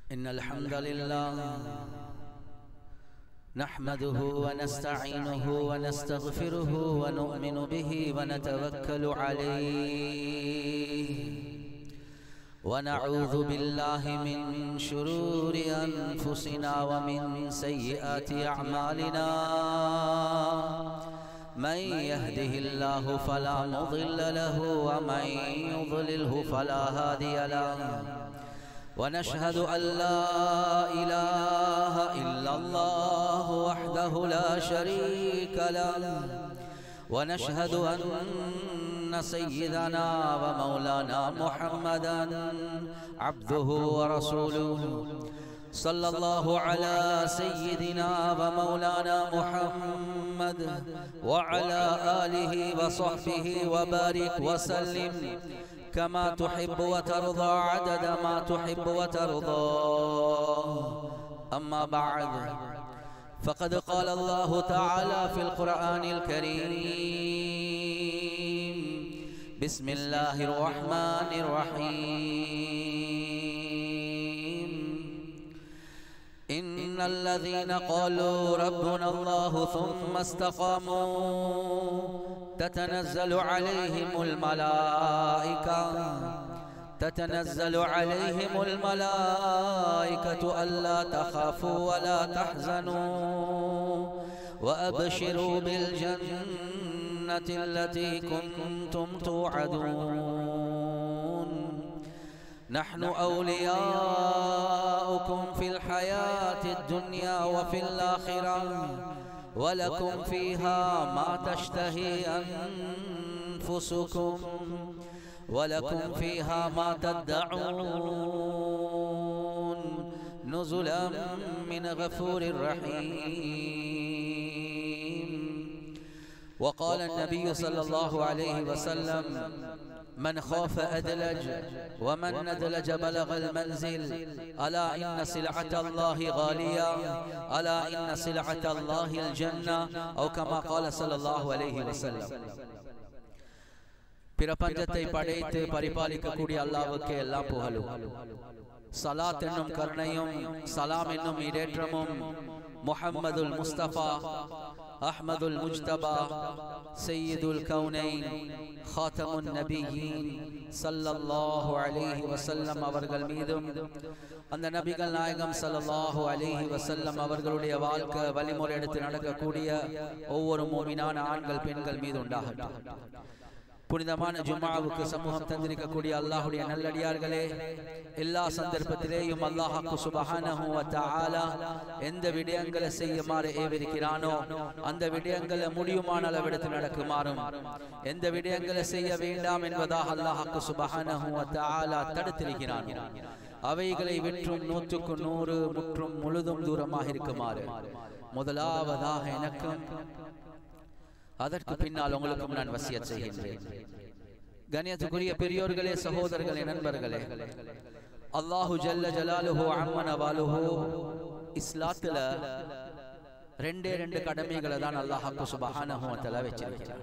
إن الحمد لله نحمده ونستعينه ونستغفره ونؤمن به ونتوكل عليه ونعوذ بالله من شرور أنفسنا ومن سيئات أعمالنا من يهده الله فلا مضل له ومن يضلله فلا هادي له ونشهد أن لا إله إلا الله وحده لا شريك له ونشهد أن سيدنا ومولانا محمدا عبده ورسوله صلى الله على سيدنا ومولانا محمد وعلى آله وصحبه وبارك وسلم كما تحب وترضى عدد ما تحب وترضى أما بعد فقد قال الله تعالى في القرآن الكريم بسم الله الرحمن الرحيم إن الذين قالوا ربنا الله ثم استقاموا تتنزل عليهم الملائكة تتنزل عليهم الملائكة ألا تخافوا ولا تحزنوا وأبشروا بالجنة التي كنتم توعدون نحن أولياؤكم في الحياة الدنيا وفي الآخرة ولكم فيها ما تشتهي أنفسكم ولكم فيها ما تدعون نزلا من غفور رحيم وقال النبي صلى الله عليه وسلم من خاف أدلج ومن ندلج بلغ المنزل ألا إن سلعة الله غالية ألا إن سلعة الله الجنة أو كما قال صلى الله عليه وسلم பிரபஞ்சத்தை படைத்து பரிபாலிக்கக்கூடிய அல்லாவுக்கு எல்லாம் புகழும் சலாத் என்னும் கருணையும் சலாம் என்னும் இடேற்றமும் முஹம்மதுல் முஸ்தபா அஹ்மதுல் முஜ்தபா சையீதுல் கவுனைன் ஹாத்தமுன் நபியின் சல்லல்லாஹு அலைஹி வசல்லம் அவர்கள் மீதும் அந்த நபிகள் நாயகம் சல்லல்லாஹு அலைஹி வசல்லம் அவர்களுடைய வாழ்க்கை வழிமுறை எடுத்து நடக்கக்கூடிய ஒவ்வொரு மூமினான ஆண்கள் பெண்கள் மீது உண்டாகட்டும் புனிதமான ஜும்மாவுக்கு சமூகம் தந்திருக்கக்கூடிய அல்லாஹுடைய நல்லடியார்களே எல்லா சந்தர்ப்பத்திலேயும் அல்லாஹாக்கு சுபஹானஹு வ தஆலா எந்த விடயங்களை செய்யுமாறு ஏவிருக்கிறானோ அந்த விடயங்களை முடியுமான அளவெடுத்து நடக்குமாறும் எந்த விடயங்களை செய்ய வேண்டாம் என்பதாக அல்லாஹாக்கு சுபஹானஹு வ தஆலா தடுத்திருக்கிறான் அவைகளை விற்றும் நூற்றுக்கு நூறு முற்றும் முழுதும் தூரமாக இருக்குமாறு முதலாவதாக எனக்கும் அதற்கு பின்னால் உங்களுக்கும் நான் வசியத் செய்கின்றேன் கணியத்துக்குரிய பெரியோர்களே சகோதரர்களே நண்பர்களே அல்லாஹு ஜல்ல ஜலாலுஹு அம்மன வாலுஹு இஸ்லாத்துல ரெண்டே ரெண்டு கடமைகளை தான் அல்லாஹாக்கு சுபஹானஹு வதஆலா வச்சிருக்கிறார்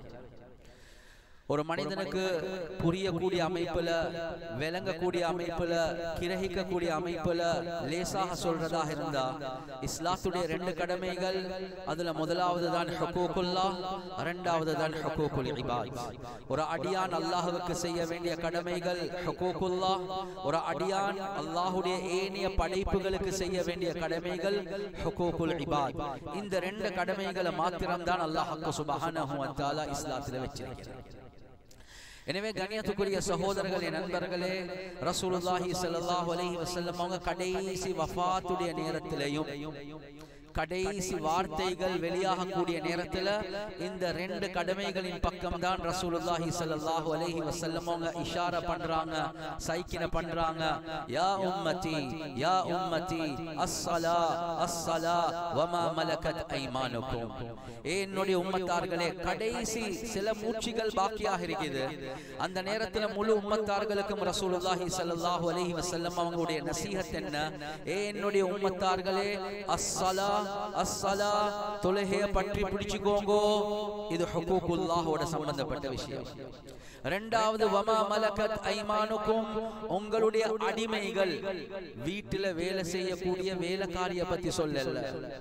ஒரு மனிதனுக்கு புரியக்கூடிய அமைப்புல விளங்கக்கூடிய அமைப்புல கிரகிக்கக்கூடிய அமைப்புல லேசாக சொல்றதாக இருந்தா இஸ்லாத்துடைய ரெண்டு கடமைகள் அதுல முதலாவது தான் ஹக்கூக்குல்லா இரண்டாவது தான் ஹக்கூக்குல் இபாத் ஒரு அடியான் அல்லாஹுவுக்கு செய்ய வேண்டிய கடமைகள் ஹக்கூக்குல்லா ஒரு அடியான் அல்லாஹுடைய ஏனைய படைப்புகளுக்கு செய்ய வேண்டிய கடமைகள் ஹக்கூக்குல் இபாத் இந்த ரெண்டு கடமைகளை மாத்திரம்தான் அல்லாஹ் சுபஹானஹு வ தஆலா இஸ்லாத்தில் வச்சிருக்கிறார் எனவே கண்ணியத்துக்குரிய சகோதரர்களே நண்பர்களே ரசூலுல்லாஹி ஸல்லல்லாஹு அலைஹி வஸல்லம் அவங்க கடைசி வஃபாத்துடைய நேரத்திலேயும் கடைசி வார்த்தைகள் வெளியாகக்கூடிய நேரத்தில் இந்த ரெண்டு கடமைகளின் பக்கம் தான் ரசூலுல்லாஹி ஸல்லல்லாஹு அலைஹி வஸல்லம் அவங்க இஷாரா பண்றாங்க சைக்கின பண்றாங்க யா உம்மதி யா உம்மதி அஸ்ஸலா அஸ்ஸலா வமா மலகத் ஐமானுக்கும் என்னுடைய உம்மத்தார்களே கடைசி சில மூச்சுகள் பாக்கியாக இருக்குது அந்த நேரத்தில் முழு உம்மத்தார்களுக்கும் ரசூலுல்லாஹி ஸல்லல்லாஹு அலைஹி வஸல்லம் அவங்களுடைய நசீஹத் என்ன ஏ என்னுடைய உம்மத்தார்களே அஸ்ஸலா அஸ்ஸலா தொழுகைய பற்றி பிடிச்சுக்கோங்கோ இது ஹுகூகுல்லாஹோட சம்பந்தப்பட்ட விஷயம் ரெண்டாவது வமா மலகத் ஐமானுக்கும் உங்களுடைய அடிமைகள் வீட்டுல வேலை செய்யக்கூடிய வேலைக்காரிய பத்தி சொல்லல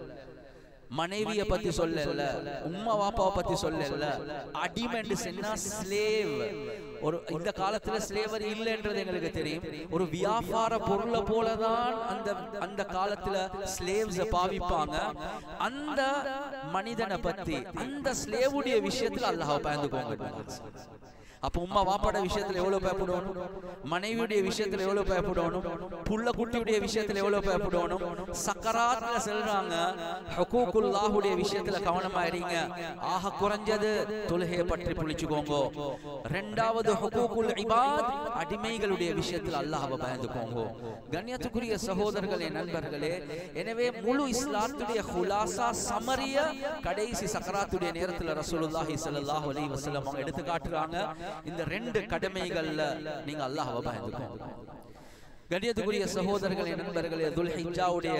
மனைவிய பத்தி சொல்லல உம்மா வாப்பாவை பத்தி சொல்லல அடிமெண்ட் சொன்னா ஸ்லேவ் ஒரு இந்த காலத்துல ஸ்லேவரி இல்லைன்றது எங்களுக்கு தெரியும் ஒரு வியாபார பொருளை போலதான் அந்த அந்த காலத்துல ஸ்லேவ்ஸ் பாவிப்பாங்க அந்த மனிதனை பத்தி அந்த ஸ்லேவுடைய விஷயத்துல அல்லாஹ் பயந்துக்கோங்க அப்ப உம்மா வாப்பாட விஷயத்துல எவ்வளவு பயப்படணும் மனைவியுடைய விஷயத்துல எவ்வளவு பயப்படணும் புள்ள குட்டியுடைய விஷயத்துல எவ்வளவு பயப்படணும் சக்கராத்துல செல்றாங்க ஹுகூக்குல்லாஹுடைய விஷயத்துல கவனமா இருங்க ஆக குறைஞ்சது தொழுகையை பற்றி புளிச்சுக்கோங்க ரெண்டாவது ஹுகூக்குல் இபாத் அடிமைகளுடைய விஷயத்துல அல்லாஹ்வை பயந்துக்கோங்க கண்ணியத்துக்குரிய சகோதரர்களே நண்பர்களே எனவே முழு இஸ்லாத்துடைய ஹுலாசா சமரிய கடைசி சக்கராத்துடைய நேரத்துல ரசூலுல்லாஹி ஸல்லல்லாஹு அலைஹி வஸல்லம் அவங்க எடுத்து காட்டுறாங்க இந்த ரெண்டு கடமைகள்ல நீங்க அல்லாஹ்வை பயந்துக்கோங்க கண்ணியத்துக்குரிய சகோதரர்களே நண்பர்களே துல்ஹிஜ்ஜாவுடைய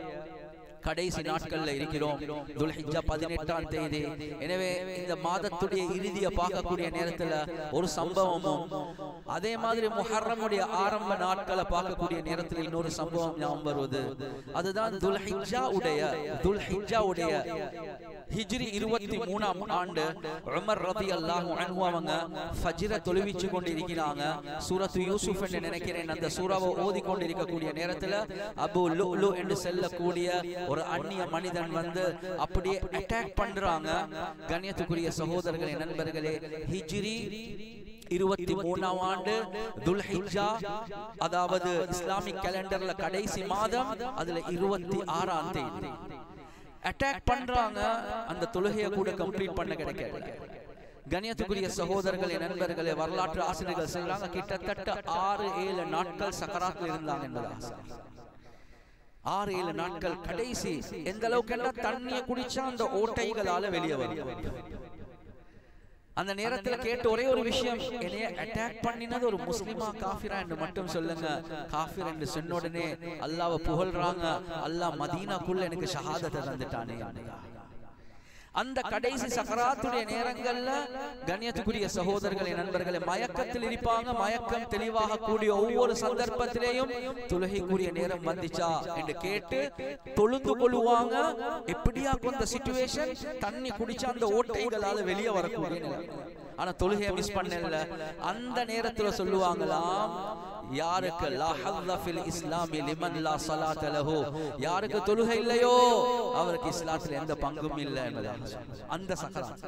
கடைசி நாட்கள்ல இருக்கிறோம் துல்ஹிஜ்ஜா பதினெட்டாம் தேதி எனவே இந்த மாதத்துடைய இறுதியை பார்க்கக்கூடிய நேரத்துல ஒரு சம்பவமும் அதே மாதிரி முஹர்ரமுடைய ஆரம்ப நாட்களை பார்க்கக்கூடிய நேரத்தில் இன்னொரு சம்பவம் ஞாபகம் வருவது அதுதான் துல்ஹிஜ்ஜா உடைய துல்ஹிஜ்ஜா உடைய ஹிஜ்ரி இருபத்தி மூணாம் ஆண்டு உமர் ரதி அல்லாஹு அன்ஹு அவங்க ஃபஜ்ர தொழுவிச்சு கொண்டிருக்கிறாங்க சூரத்து யூசுப் என்று நினைக்கிறேன் அந்த சூறாவை ஓதி கொண்டிருக்கக்கூடிய நேரத்துல அபு லுலு என்று செல்லக்கூடிய ஒரு அந்நிய மனிதன் வந்து அப்படியே அட்டாக் பண்றாங்க கண்ணியத்துக்குரிய சகோதரர்களே நண்பர்களே ஹிஜ்ரி இருபத்தி மூணாம் ஆண்டு துல்ஹிஜா அதாவது இஸ்லாமிக் கேலண்டர்ல கடைசி மாதம் அதுல இருபத்தி ஆறாம் தேதி அட்டாக் பண்றாங்க அந்த தொழுகையை கூட கம்ப்ளீட் பண்ண கிடைக்கல கணியத்துக்குரிய சகோதரர்களே நண்பர்களே வரலாற்று ஆசிரியர்கள் செய்யறாங்க கிட்டத்தட்ட ஆறு ஏழு நாட்கள் சக்கராத்தில் இருந்தாங்க என்பதாக ஆறு ஏழு நாட்கள் கடைசி எந்த அளவுக்கு தண்ணியை குடிச்சா அந்த ஓட்டைகளால வெளியே வரும் அந்த நேரத்துல கேட்ட ஒரே ஒரு விஷயம் என்னைய அட்டாக் பண்ணினது ஒரு முஸ்லிமா காஃபிரா என்று மட்டும் சொல்லுங்க காஃபிர் என்று சொன்ன உடனே அல்லாஹ்வை புகழ்றாங்க அல்லாஹ் மதீனாக்குள்ள எனக்கு ஷஹாதத்தை தந்துட்டானே அந்த கடைசி சக்கராத்துடைய நேரங்கள்ல கண்ணியத்துக்குரிய சகோதரர்களே நண்பர்களே மயக்கத்தில் இருப்பாங்க மயக்கம் தெளிவாக கூடிய ஒவ்வொரு சந்தர்ப்பத்திலேயும் தொழுகைக்குரிய நேரம் வந்துச்சா என்று கேட்டு தொழுந்து கொள்ளுவாங்க எப்படியா அந்த சிச்சுவேஷன் தண்ணி குடிச்சா அந்த ஓட்டைகளால வெளியே வரக்கூடிய நிலை ஆனா தொழுகையை மிஸ் பண்ணல அந்த நேரத்துல சொல்லுவாங்களாம் யாருக்கு லா ஹல்ல ஃபில் இஸ்லாமி லிமன் லா ஸலாத லஹு யாருக்கு தொழுகை இல்லையோ அவருக்கு இஸ்லாத்துல எந்த பங்கும் இல்லை என்பதாக அந்த சக்கராத்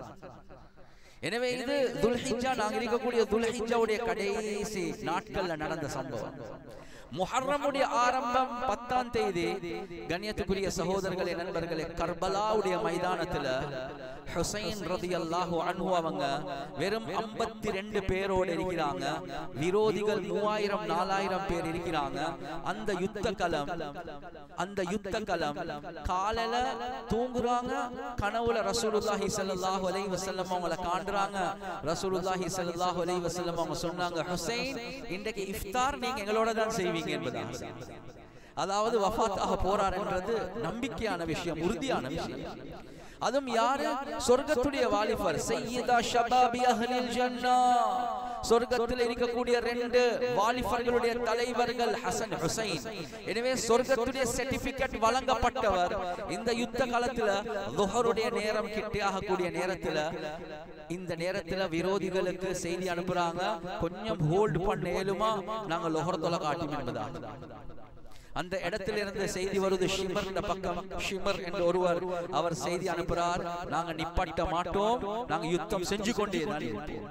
எனவே இது துல்ஹிஜ்ஜா நாங்க இருக்கக்கூடிய துல்ஹிஜ்ஜாவுடைய கடைசி நாட்கள்ல நடந்த சம்பவம் முஹர்ரமுடைய ஆரம்பம் பத்தாம் தேதி கண்ணியத்துக்குரிய சகோதரர்களே நண்பர்களே கர்பலாவுடைய மைதானத்துல ஹுசைன் ரதியல்லாஹு அன்ஹு அவங்க வெறும் 52 பேரோடு இருக்கிறாங்க விரோதிகள் மூவாயிரம் நாலாயிரம் பேர் இருக்கிறாங்க அந்த யுத்த களம் அந்த யுத்த களம் காலையில தூங்குறாங்க கனவுல ரசூலுல்லாஹி ஸல்லல்லாஹு அலைஹி வஸல்லம் அவங்கள காண்றாங்க ரசூலுல்லாஹி ஸல்லல்லாஹு அலைஹி வஸல்லம் அவங்க சொன்னாங்க ஹுசைன் இன்றைக்கு இஃப்தார் நீங்க எங்களோட தான் செய்வீங்க என்பதாக அதாவது வஃபாத்தாக போறாருன்றது நம்பிக்கையான விஷயம் உறுதியான விஷயம் அதுவும் யாரு சொர்க்கத்துடைய வாலிபர் சையீதா ஷபாபி அஹ்லில் ஜன்னா சொர்க்கத்தில் இருக்கக்கூடிய ரெண்டு வாலிபர்களுடைய தலைவர்கள் ஹசன் ஹுசைன் எனவே சொர்க்கத்துடைய சர்டிபிகேட் வழங்கப்பட்டவர் இந்த யுத்த காலத்துல லுஹருடைய நேரம் கிட்டியாக கூடிய நேரத்துல இந்த நேரத்துல விரோதிகளுக்கு செய்தி அனுப்புறாங்க கொஞ்சம் ஹோல்ட் பண்ண இயலுமா நாங்க லுஹர் தொலை காட்டும் என்பதாக அந்த இடத்துல இருந்து செய்தி வருது ஷிமர் இந்த பக்கம் ஷிமர் என்ற ஒருவர் அவர் செய்தி அனுப்புறார் நாங்க நிப்பாட்ட மாட்டோம் நாங்க யுத்தம் செஞ்சு கொண்டே தான் இருப்போம்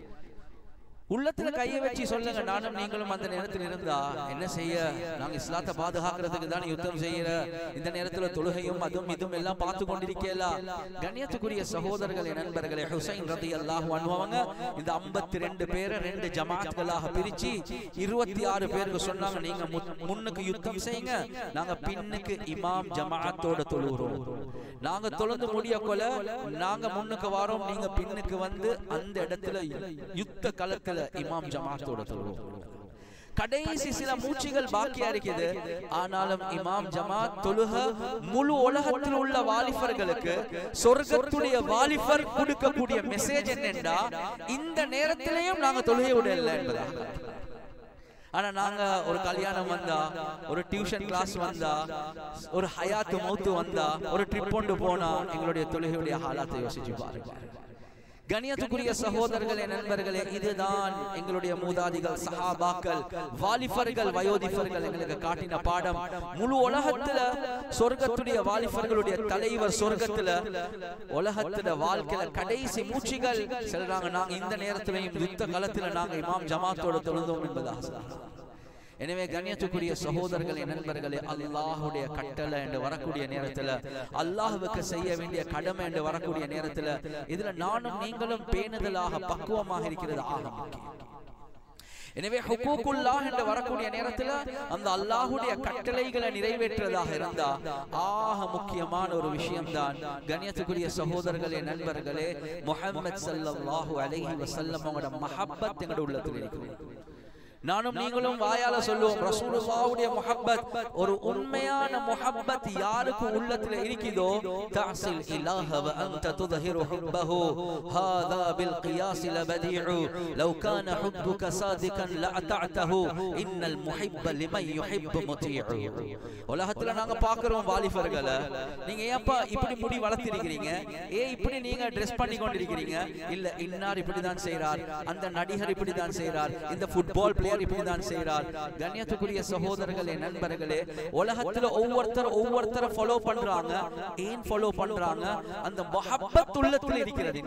உள்ளத்துல கையை வச்சு சொல்லுங்க நானும் நீங்களும் அந்த நேரத்தில் இருந்தா என்ன செய்ய நாங்க இஸ்லாத்தை பாதுகாக்கிறதுக்கு தான் யுத்தம் செய்யற இந்த நேரத்துல தொழுகையும் அதுவும் இதுவும் எல்லாம் பார்த்து கொண்டிருக்கல கண்ணியத்துக்குரிய சகோதரர்களே நண்பர்களே ஹுசைன் ரதி அல்லாஹ் அனுபவங்க இந்த ஐம்பத்தி ரெண்டு பேரை ரெண்டு ஜமாத்களாக பிரிச்சு இருபத்தி ஆறு பேருக்கு சொன்னாங்க நீங்க முன்னுக்கு யுத்தம் செய்யுங்க நாங்க பின்னுக்கு இமாம் ஜமாத்தோட தொழுகிறோம் நாங்க தொழுந்து முடிய கொல நாங்க முன்னுக்கு வாரோம் நீங்க பின்னுக்கு வந்து அந்த இடத்துல யுத்த களத்துல இமாம் ஜமாத்தோட தொழுவோம் கடைசி சில மூச்சுகள் பாக்கியா இருக்குது ஆனாலும் இமாம் ஜமாத் தொழுக முழு உலகத்தில் உள்ள வாலிபர்களுக்கு சொர்க்கத்துடைய வாலிபர் கொடுக்கக்கூடிய மெசேஜ் என்னென்றா இந்த நேரத்திலையும் நாங்க தொழுகை விடல என்பதாக ஆனா நாங்க ஒரு கல்யாணம் வந்தா ஒரு டியூஷன் கிளாஸ் வந்தா ஒரு ஹயாத்து மௌத்து வந்தா ஒரு ட்ரிப் கொண்டு போனா எங்களுடைய தொழுகையுடைய ஹாலாத்தை யோசிச்சு பாருங்க கணியத்துக்குரிய சகோதரர்களே நண்பர்களே இதுதான் எங்களுடைய மூதாதிகள் சஹாபாக்கள் வாலிபர்கள் வயோதிபர்கள் எங்களுக்கு காட்டின பாடம் முழு உலகத்துல சொர்க்கத்துடைய வாலிபர்களுடைய தலைவர் சொர்க்கத்துல உலகத்துல வாழ்க்கையில கடைசி மூச்சுகள் சொல்றாங்க நாங்க இந்த நேரத்திலையும் யுத்த காலத்துல நாங்க இமாம் ஜமாத்தோட தொழுதோம் என்பதாக எனவே கண்ணியத்துக்குரிய சகோதரர்களே நண்பர்களே அல்லாஹுடைய கட்டளை என்று வரக்கூடிய நேரத்துல அல்லாஹுவுக்கு செய்ய வேண்டிய கடமை என்று வரக்கூடிய நேரத்துல இதுல நானும் நீங்களும் பேணுதலாக பக்குவமாக இருக்கிறது ஆக முக்கியம் எனவே ஹுக்கூக்குல்லாஹ் என்று வரக்கூடிய நேரத்துல அந்த அல்லாஹுடைய கட்டளைகளை நிறைவேற்றுவதாக இருந்தா ஆக முக்கியமான ஒரு விஷயம்தான் கண்ணியத்துக்குரிய சகோதரர்களே நண்பர்களே முஹம்மது ஸல்லல்லாஹு அலைஹி வஸல்லம் அவங்களோட மஹப்பத் எங்களோட உள்ளத்தில் இருக்குது நானும் நீங்களும் வாயால சொல்லுவோம் ரசூலுல்லாஹ்வுடைய முஹப்பத் ஒரு உண்மையான முஹப்பத் யாருக்கு உள்ளத்துல இருக்குதோ தஅசில் இலாஹ வ அன்த துظهر حبه هذا بالقياس لبديع لو كان حبك صادقا لاطعته ان المحب لمن يحب مطيع உலகத்துல நாங்க பாக்குறோம் வாலிபர்களை நீங்க ஏப்பா இப்படி முடி வளர்த்திருக்கிறீங்க ஏ இப்படி நீங்க ட்ரெஸ் பண்ணி கொண்டிருக்கிறீங்க இல்ல இன்னார் இப்படிதான் செய்றார் அந்த நடிகர் இப்படிதான் செய்றார் இந்த ஃபுட்பால் பிளேயர் இப்படிதான் செய்றார் கண்ணியத்துக்குரிய சகோதரர்களே நண்பர்களே உலகத்துல ஒவ்வொருத்தர் ஒவ்வொருத்தரை ஃபாலோ பண்றாங்க ஏன் ஃபாலோ பண்றாங்க அந்த முஹப்பத் உள்ளத்தில் இருக்கிறது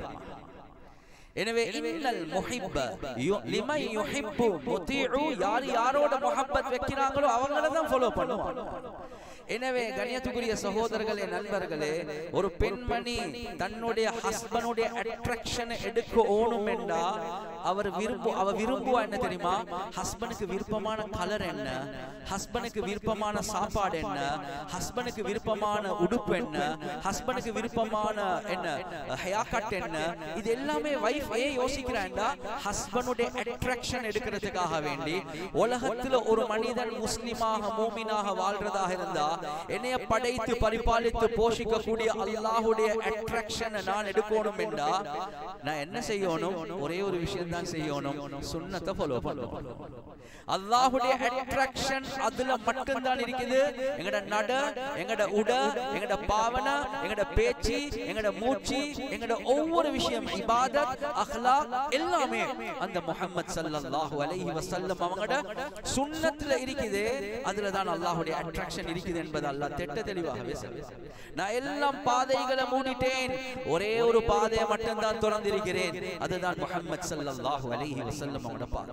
எனவே இன்னல் முஹிப்ப யு- லிமன் யுஹிப்பு முத்தீஉ யார் யாரோட முஹப்பத் வைக்கிறாங்களோ அவங்கள தான் ஃபாலோ பண்ணுவாங்க எனவே கண்ணியத்துக்குரிய சகோதரர்களே நண்பர்களே ஒரு பெண்மணி தன்னுடைய ஹஸ்பனுடைய அட்ராக்ஷன் எடுக்க ஓணும் என்றா அவர் விரும்பு அவ விரும்புவா என்ன தெரியுமா ஹஸ்பனுக்கு விருப்பமான கலர் என்ன ஹஸ்பனுக்கு விருப்பமான சாப்பாடு என்ன ஹஸ்பனுக்கு விருப்பமான உடுப்பு என்ன ஹஸ்பனுக்கு விருப்பமான என்ன ஹேர் கட் என்ன இது எல்லாமே வைஃப் ஏன் யோசிக்கிறான்டா ஹஸ்பனுடைய அட்ராக்ஷன் எடுக்கிறதுக்காக வேண்டி உலகத்துல ஒரு மனிதன் முஸ்லிமாக மூமினாக வாழ்றதாக இருந்தா என்னைய படைத்து பரிபாலித்து போஷிக்கக்கூடிய அல்லாஹ்வுடைய அட்ராக்ஷனை நான் எடுக்கணும் என்றா நான் என்ன செய்யணும் ஒரே ஒரு விஷயம் தான் செய்யணும் சுன்னத்தை ஃபாலோ பண்ணணும் அல்லாஹ்வுடைய அட்ராக்ஷன் அதுல மட்டும் தான் இருக்குது எங்கட நட எங்கட உட எங்கட பாவனை எங்கட பேச்சு எங்கட மூச்சு எங்கட ஒவ்வொரு விஷயம் இபாதத் அஹ்லாக் எல்லாமே அந்த முஹம்மத் ஸல்லல்லாஹு அலைஹி வஸல்லம் அவங்கட சுன்னத்துல இருக்குது அதுல தான் அல்லாஹ்வுடைய அட்ராக்ஷன் இருக்குது என்பது அல்லாஹ் திட்ட தெளிவாகவே சொல்லுது நான் எல்லாம் பாதைகளை மூடிட்டேன் ஒரே ஒரு பாதையை மட்டும் தான் திறந்திருக்கிறேன் அதுதான் முஹம்மத் ஸல்லல்லாஹு அலைஹி வஸல்லம் அவங்கட பாதை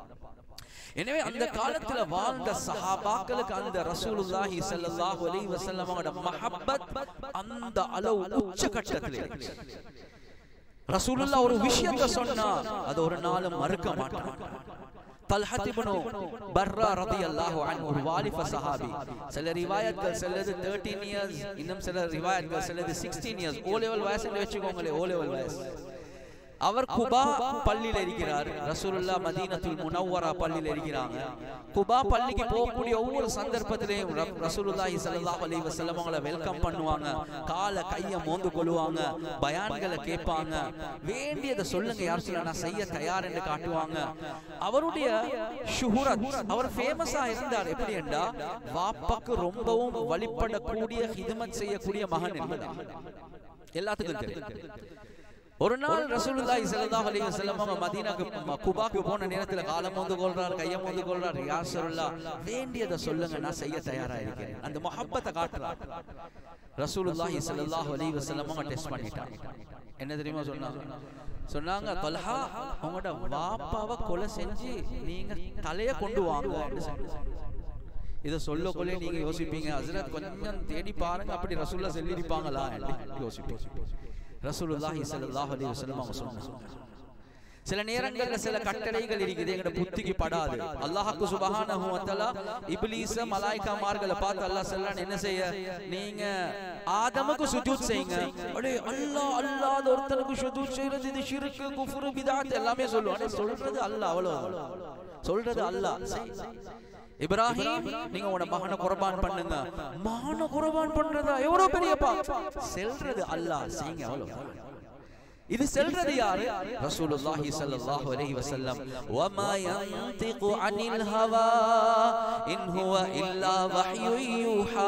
எனவே அந்த காலத்துல வாழ்ந்த சஹாபாக்களுக்கு அந்த ரசூலுல்லாஹி ஸல்லல்லாஹு அலைஹி வஸல்லம் அவங்களோட மஹப்பத் அந்த அளவு உச்சகட்டத்தில் இருந்துச்சு ரசூலுல்லா ஒரு விஷயத்தை சொன்னா அது ஒரு நாளும் மறுக்க மாட்டாங்க தல்ஹத் இப்னு பர்ரா ரலியல்லாஹு அன்ஹு ஒரு வாலிப சஹாபி சில ரிவாயத்கள் சொல்லுது 13 இயர்ஸ் இன்னும் சில ரிவாயத்கள் சொல்லுது 16 இயர்ஸ் ஓ லெவல் வயசுல வச்சுக்கோங்களே ஓ லெவல் வயசு அவர் குபா பள்ளியில் இருக்கிறார் ரசூலுல்லா மதீனத்துல் முனவ்வரா பள்ளியில் இருக்கிறாங்க குபா பள்ளிக்கு போகக்கூடிய ஒவ்வொரு சந்தர்ப்பத்திலையும் ர- ரசூலுல்லாஹி ஸல்லல்லாஹு அலைஹி வஸல்லம் அவங்கள வெல்கம் பண்ணுவாங்க கால கைய மோந்து கொள்வாங்க பயான்களை கேட்பாங்க வேண்டியதை சொல்லுங்க யார் சொல்ல நான் செய்ய தயார் என்று காட்டுவாங்க அவருடைய ஷுஹுரத் அவர் ஃபேமஸா இருந்தார் எப்படி என்றா வாப்பாக்கு ரொம்பவும் வழிபடக்கூடிய ஹிதமத் செய்யக்கூடிய மகன் என்பதா எல்லாத்துக்கும் தெரியும் ஒரு நாள் ரசூலுல்லாஹி ஸல்லல்லாஹு அலைஹி வஸல்லம் அவங்க மதீனாக்கு ம- குபாக்கு போன நேரத்துல காலம் வந்து கொள்றார் கைய வந்து கொள்றார் யா ரசூலுல்லாஹ் வேண்டியதை சொல்லுங்க நான் செய்ய தயாரா இருக்கிறேன் அந்த முஹப்பத்தை காட்டுறார் ரசூலுல்லாஹி ஸல்லல்லாஹு அலைஹி வஸல்லம் அவங்க டெஸ்ட் பண்ணிட்டாங்க என்ன தெரியுமா சொன்னாங்க சொன்னாங்க தல்ஹா உங்களோட வாப்பாவை கொலை செஞ்சு நீங்க தலைய கொண்டு வாங்க என்று சொன்னாங்க. இதை சொல்லக்குள்ளே நீங்க யோசிப்பீங்க ஹஸ்ரத் கொஞ்சம் தேடி பாருங்க அப்படி ரசூல்லா சொல்லியிருப்பாங்களா என்று யோசிப்பீங்க ரசூலுல்லாஹி ஸல்லல்லாஹு அலைஹி வஸல்லம் அவங்க சொன்னாங்க சில நேரங்கள்ல சில கட்டளைகள் இருக்குது எங்கட புத்திக்கு படாது அல்லாஹ்க்கு சுபஹானஹு வ தஆலா இப்லீஸ மலாயிகாமார்களை பார்த்து அல்லாஹ் சொல்றான் என்ன செய்ய நீங்க ஆதமுக்கு சுஜூத் செய்யுங்க அடே அல்லாஹ் அல்லாஹ் ஒருத்தருக்கு சுஜூத் செய்யறது இது ஷிர்க் குஃப்ரு பித்அத் எல்லாமே சொல்லுவாங்க சொல்றது அல்லாஹ் அவ்வளவு சொல்றது அல்லாஹ் செய். இப்ராஹிம் நீங்க உன மகனை குர்பான் பண்ணுங்க மகனை குர்பான் பண்றதா எவ்வளவு பெரிய பாவம் செல்றது அல்லாஹ் செய்யுங்க அவ்வளவு இது செல்றது யாரு ரசூலுல்லாஹி ஸல்லல்லாஹு அலைஹி வஸல்லம் வமா யன்திகு அனில் ஹவா இன் ஹுவ இல்லா வஹ்யு யூஹா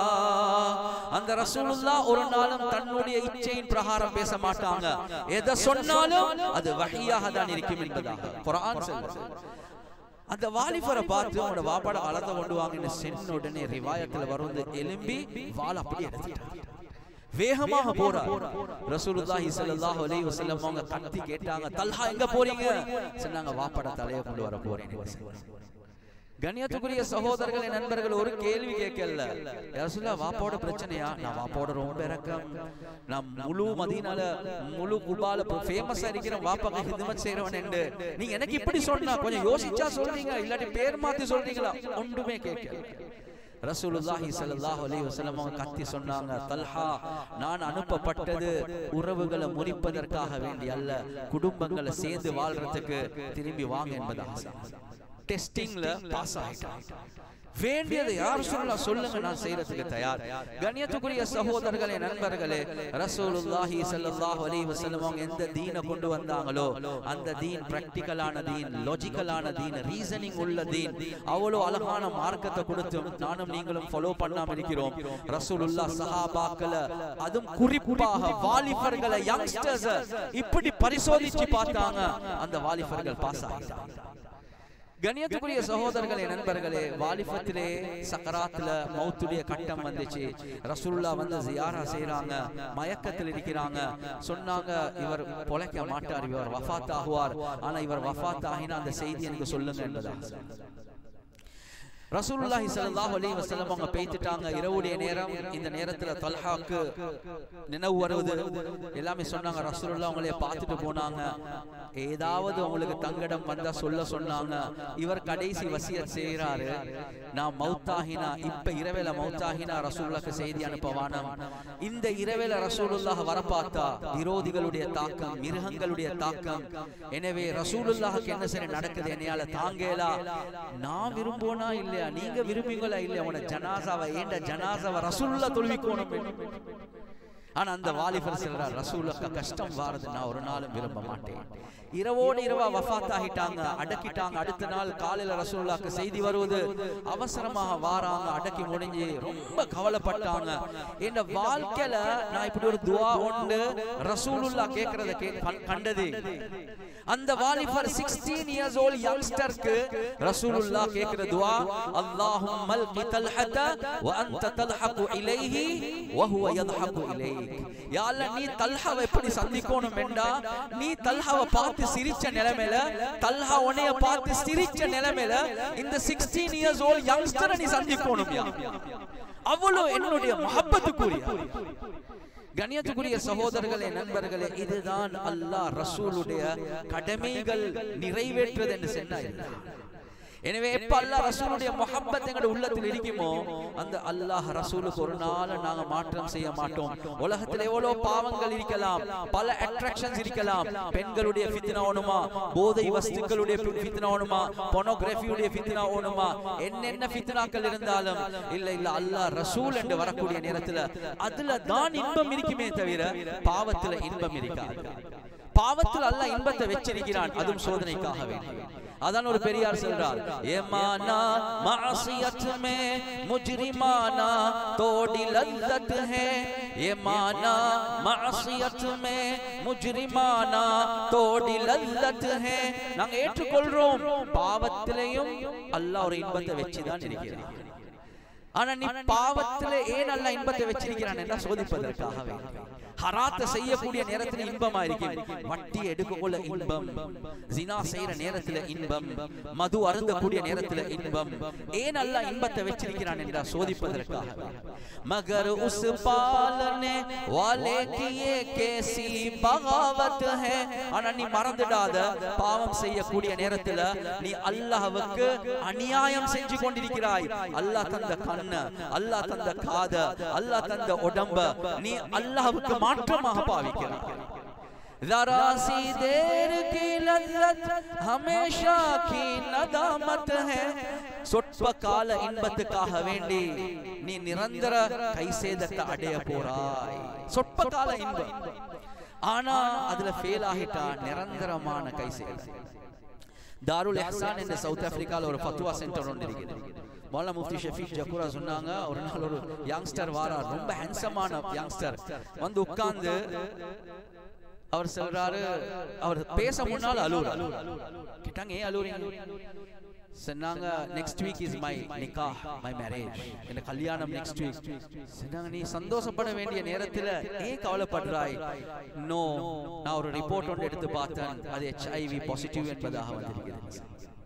அந்த ரசூலுல்லாஹ் ஒரு நாளும் தன்னுடைய இச்சையின் பிரகாரம் பேச மாட்டாங்க எதை சொன்னாலும் அது வஹியாக தான் இருக்கும் என்பதாக குர்ஆன் சொல்லுது அந்த வாலிபரை பார்த்து உன்னோட வாப்பாட வளர்த்த கொண்டு வாங்கன்னு சென்ன உடனே ரிவாயத்துல வருவது எலும்பி வாள் அப்படி எடுத்துட்டாங்க வேகமாக போறார் ரசூலுல்லாஹி ஸல்லல்லாஹு அலைஹி வஸல்லம் அவங்க கத்தி கேட்டாங்க தல்ஹா எங்க போறீங்க சொன்னாங்க வாப்பாட தலையை கொண்டு வர போறேன் கண்ணியத்துக்குரிய சகோதரர்களே நண்பர்கள் ஒரு கேள்வி கேட்கல ரசூலா வாப்பாவோட பிரச்சனையா நான் வாப்பாவோட ரொம்ப இறக்கம் நான் முழு மதீனால முழு குபால ஃபேமஸா இருக்கிற வாப்பாக்கு ஹிதமத் செய்றவன் என்று நீங்க எனக்கு இப்படி சொன்னா கொஞ்சம் யோசிச்சா சொல்றீங்க இல்லாட்டி பேர் மாத்தி சொல்றீங்களா ஒன்றுமே கேட்கல ரசூலுல்லாஹி ஸல்லல்லாஹு அலைஹி வஸல்லம் அவங்க கத்தி சொன்னாங்க தல்ஹா நான் அனுப்பப்பட்டது உறவுகளை முறிப்பதற்காக வேண்டி அல்ல குடும்பங்களை சேர்ந்து வாழ்றதுக்கு திரும்பி வாங்க என்பதாக டெஸ்டிங்ல பாஸ் ஆயிட்டாங்க வேண்டியதை யார் சொல்லலாம் சொல்லுங்க நான் செய்யறதுக்கு தயார் கண்ணியத்துக்குரிய சகோதரர்களே நண்பர்களே ரசூலுல்லாஹி ஸல்லல்லாஹு அலைஹி வஸல்லம் அவங்க எந்த தீனை கொண்டு வந்தாங்களோ அந்த தீன் பிராக்டிகலான தீன் லாஜிக்கலான தீன் ரீசனிங் உள்ள தீன் அவ்வளவு அழகான மார்க்கத்தை கொடுத்தும் நானும் நீங்களும் ஃபாலோ பண்ணாம இருக்கிறோம் ரசூலுல்லாஹ் சஹாபாக்களை அதுவும் குறிப்பாக வாலிபர்களை யங்ஸ்டர்ஸ் இப்படி பரிசோதிச்சு பார்த்தாங்க அந்த வாலிபர்கள் பாஸ் ஆகிட்டாங்க கணியத்துக்குரிய சகோதரர்களே நண்பர்களே வாலிபத்திலே சக்கராத்துல மௌத்துடைய கட்டம் வந்துச்சு ரசூல்லா வந்து ஜியாரா செய்றாங்க மயக்கத்தில் இருக்கிறாங்க சொன்னாங்க இவர் பொழைக்க மாட்டார் இவர் வஃபாத் ஆகுவார் ஆனா இவர் வஃபாத் ஆகினா அந்த செய்தி எனக்கு சொல்லுங்க என்பதா ரசூலுல்லாஹி ஸல்லல்லாஹு அலைஹி வஸல்லம் அவங்க பேய்த்துட்டாங்க இரவுடைய நேரம் இந்த நேரத்துல தல்ஹாக்கு நினைவு வருவது எல்லாமே சொன்னாங்க ரசூலுல்லாஹ் அவங்களே பார்த்துட்டு போனாங்க ஏதாவது உங்களுக்கு தங்கடம் வந்தா சொல்ல சொன்னாங்க இவர் கடைசி வசியத் செய்கிறாரு நான் மௌத்தாகினா இப்ப இரவேல மௌத்தாகினா ரசூலுல்லாஹ்க்கு செய்தி அனுப்பவானம் இந்த இரவேல ரசூலுல்லாஹ் வர பார்த்தா விரோதிகளுடைய தாக்கம் மிருகங்களுடைய தாக்கம் எனவே ரசூலுல்லாஹ்க்கு என்ன சரி நடக்குது என்னையால தாங்கேலா நான் விரும்புவனா இல்லையா நீங்க விரும்புவீங்களா இல்லையா உன ஜனாசாவை ஏண்ட ஜனாசாவை ரசூலுல்லாஹ் தொழுவிக்கோணும் ஆனா அந்த வாலிபர் சொல்றார் ரசூலுக்கு கஷ்டம் வாரது நான் ஒரு நாளும் விரும்ப மாட்டேன் இரவோடு இரவா வஃபாத் ஆகிட்டாங்க அடக்கிட்டாங்க அடுத்த நாள் காலையில ரசூலுல்லாக்கு செய்தி வருவது அவசரமாக வாராங்க அடக்கி முடிஞ்சு ரொம்ப கவலைப்பட்டாங்க என் வாழ்க்கையில நான் இப்படி ஒரு துவா உண்டு ரசூலுல்லா கேக்குறத கே கண்டது அந்த வாலிபர் 16 இயர்ஸ் ஓல்ட் யங்ஸ்டருக்கு ரசூலுல்லா கேக்குற துவா அல்லாஹும்ம அல்கி தல்ஹத வ அன்த தல்ஹகு இலைஹி வ ஹுவ யத்ஹகு இலைக் யா அல்லாஹ் நீ தல்ஹாவை எப்படி சந்திக்கணும் என்றா நீ தல்ஹாவை பார்த்து சிரிச்ச நிலைமையில தல்ஹா உன்னைய பார்த்து சிரிச்ச நிலைமையில இந்த 16 இயர்ஸ் ஓல்ட் யங்ஸ்டரை நீ சந்திக்கணும் யா அவ்வளவு என்னுடைய மஹப்பத்துக்குரிய கண்ணியத்துக்குரிய சகோதரர்களே நண்பர்களே இதுதான் அல்லாஹ் ரசூலுடைய கடமைகள் நிறைவேற்றுவது என்று சொன்னார் எனவே எப்ப அல்லாஹ் ரசூலுடைய முஹப்பத் எங்களுடைய உள்ளத்தில் இருக்குமோ அந்த அல்லாஹ் ரசூலுக்கு ஒரு நாள் நாங்க மாற்றம் செய்ய மாட்டோம் உலகத்தில் எவ்வளவு பாவங்கள் இருக்கலாம் பல அட்ராக்ஷன்ஸ் இருக்கலாம் பெண்களுடைய ஃபித்னா ஓணுமா போதை வஸ்துக்களுடைய ஃபித்னா ஓணுமா பொனோகிராஃபியுடைய ஃபித்னா ஓணுமா என்னென்ன ஃபித்னாக்கள் இருந்தாலும் இல்ல இல்ல அல்லாஹ் ரசூல் என்று வரக்கூடிய நேரத்துல அதுல தான் இன்பம் இருக்குமே தவிர பாவத்துல இன்பம் இருக்காது பாவத்தில் அல்லாஹ் இன்பத்தை வச்சிருக்கிறான் அதுவும் சோதனைக்காக வேண்டி அதான் ஒரு பெரியார் சொல்றார் ஏமானா மாசியத் மே முஜ்ரிமானா தோடி லல்லத் है ये माना मासियत में முஜ்ரிமானா தோடி லல்லத் है நாங்க ஏற்றுக்கொள்றோம் பாவத்திலேயும் அல்லாஹ் ஒரு இன்பத்தை வச்சு தான் இருக்கிறான் ஆனா நீ பாவத்திலே ஏன் அல்ல இன்பத்தை வச்சிருக்கிறான் என்றா சோதிப்பதற்காகவே ஹராத்த செய்யக்கூடிய நேரத்தில் இன்பமா இருக்கும் வட்டி எடுக்கக்குள்ள இன்பம் ஜினா செய்யற நேரத்துல இன்பம் மது அருந்தக்கூடிய நேரத்துல இன்பம் ஏன் அல்ல இன்பத்தை வச்சிருக்கிறான் என்றா சோதிப்பதற்காக மகர் உஸ் பாலனே வாலே கியே கேசி பகாவத் ஹே ஆனா நீ மறந்துடாத பாவம் செய்யக்கூடிய நேரத்துல நீ அல்லாஹ்வுக்கு அநியாயம் செஞ்சு கொண்டிருக்கிறாய் அல்லாஹ் தந்த கண்ண அல்லாஹ் தந்த காத அல்லாஹ் தந்த உடம்ப நீ அல்லாஹ்வுக்கு மாற்றமாக பாவிக்கிறாய் जरा सी देर की लज्जत हमेशा की नदामत है சொற்ப கால இன்பத்துக்காக வேண்டி நீ நிரந்தர கை சேதத்தை அடைய போறாய் சொற்ப கால இன்பம் ஆனா அதுல ஃபெயில் ஆகிட்டா நிரந்தரமான கை சேதம் தாருல் எஹ்சான் என்ற சவுத் ஆப்பிரிக்கால ஒரு ஃபத்வா சென்டர் ஒன்று இருக்குது மௌலா முஃப்தி ஷஃபீக் ஜக்கூரா சொன்னாங்க ஒரு நாள் ஒரு யங்ஸ்டர் வாரார் ரொம்ப ஹேண்ட்ஸமான யங்ஸ்டர் வந்து உட்கார்ந்து அவர் சொல்றாரு அவர் பேச முன்னால் அழுவுறாரு கேட்டாங்க ஏன் அழுவுறீங்க சொன்னாங்க நெக்ஸ்ட் வீக் இஸ் மை நிக்கா மை மேரேஜ் என்ன கல்யாணம் நெக்ஸ்ட் வீக் சொன்னாங்க நீ சந்தோஷப்பட வேண்டிய நேரத்துல ஏன் கவலைப்படுறாய் நோ நான் ஒரு ரிப்போர்ட் ஒன்று எடுத்து பார்த்தேன் அது ஹெச்ஐவி பாசிட்டிவ் என்பதாக வந்திருக்கிறது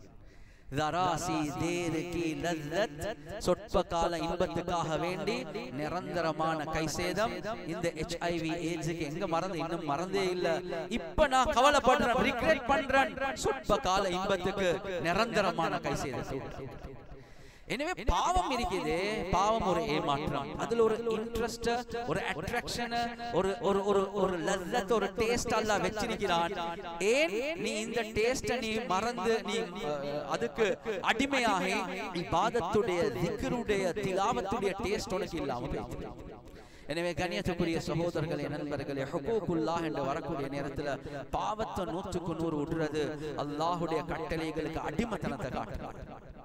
தராசி தேருக்கு லல்லத் சொற்ப கால இன்பத்துக்காக வேண்டி நிரந்தரமான கை சேதம் இந்த ஹெச்ஐவி ஏஜ்க்கு எங்க மறந்து இன்னும் மறந்தே இல்ல இப்ப நான் கவலைப்படுறேன் ரிக்ரெட் பண்றேன் சொற்ப கால இன்பத்துக்கு நிரந்தரமான கை சேதம் எனவே பாவம் இருக்குது பாவம் ஒரு ஏமாற்றம் அதுல ஒரு இன்ட்ரெஸ்ட் ஒரு அட்ராக்ஷன் ஒரு ஒரு ஒரு ஒரு லல்லத் ஒரு டேஸ்ட் அல்ல வச்சிருக்கிறான் ஏன் நீ இந்த டேஸ்ட நீ மறந்து நீ அஹ், அதுக்கு அடிமையாகி இபாதத்துடைய திக்ருடைய திலாவத்துடைய டேஸ்ட் உனக்கு இல்லாம போயிடுச்சு எனவே கண்ணியத்துக்குரிய சகோதரர்களே நண்பர்களே ஹுகூக்குல்லாஹ் என்று வரக்கூடிய நேரத்துல பாவத்தை நூற்றுக்கு நூறு விடுறது அல்லாஹுடைய கட்டளைகளுக்கு அடிமத்தனத்தை காட்டுறாங்க